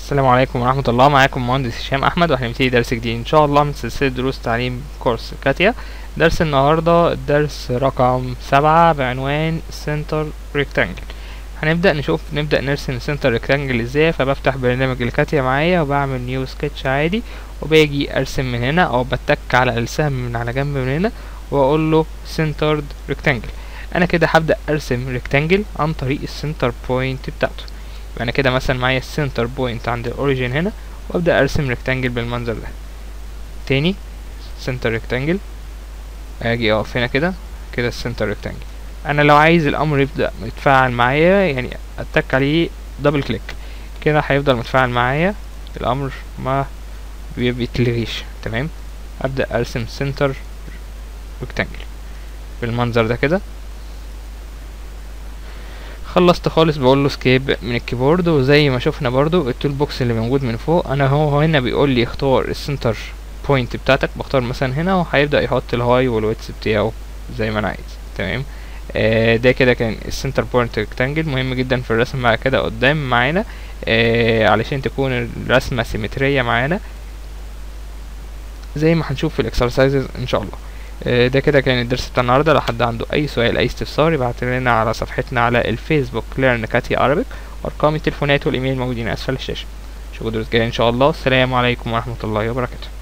السلام عليكم ورحمة الله معاكم مهندس هشام أحمد واحنا بنبتدي درس جديد إن شاء الله من سلسلة دروس تعليم كورس كاتيا درس النهاردة الدرس رقم سبعة بعنوان سنتر ريكتانجل هنبدأ نشوف نبدأ نرسم سنتر ريكتانجل ازاي فبفتح برنامج الكاتيا معايا وبعمل نيو سكتش عادي وباجي أرسم من هنا أو بتك على السهم من على جنب من هنا وأقول له سنترد ريكتانجل أنا كده هبدأ أرسم ريكتانجل عن طريق السنتر بوينت بتاعته يبقى انا كده مثلا معايا السنتر بوينت عند الاوريجين هنا وابدا ارسم ريكتانجل بالمنظر ده تاني سنتر ريكتانجل اجي اقف هنا كده كده السنتر ريكتانجل انا لو عايز الامر يبدا يتفاعل معايا يعني اتك عليه دبل كليك كده هيفضل متفاعل معايا الامر ما بيتلغيش تمام ابدا ارسم سنتر ريكتانجل بالمنظر ده كده خلصت خالص بقول له سكيب من الكيبورد وزي ما شفنا برضو التول بوكس اللي موجود من فوق انا هو هنا بيقول لي اختار السنتر بوينت بتاعتك بختار مثلا هنا وهيبدا يحط الهاي والويتس بتاعه زي ما انا عايز تمام آه ده كده كان السنتر بوينت ريكتانجل مهم جدا في الرسم بعد كده قدام معانا آه علشان تكون الرسمه سيمتريه معانا زي ما هنشوف في الاكسرسايزز ان شاء الله ده كده كان الدرس بتاع النهارده لو حد عنده اي سؤال اي استفسار يبعت لنا على صفحتنا على الفيسبوك ليرن كاتي عربيك وارقام التليفونات والايميل موجودين اسفل الشاشه اشوفكم الدرس الجاي ان شاء الله السلام عليكم ورحمه الله وبركاته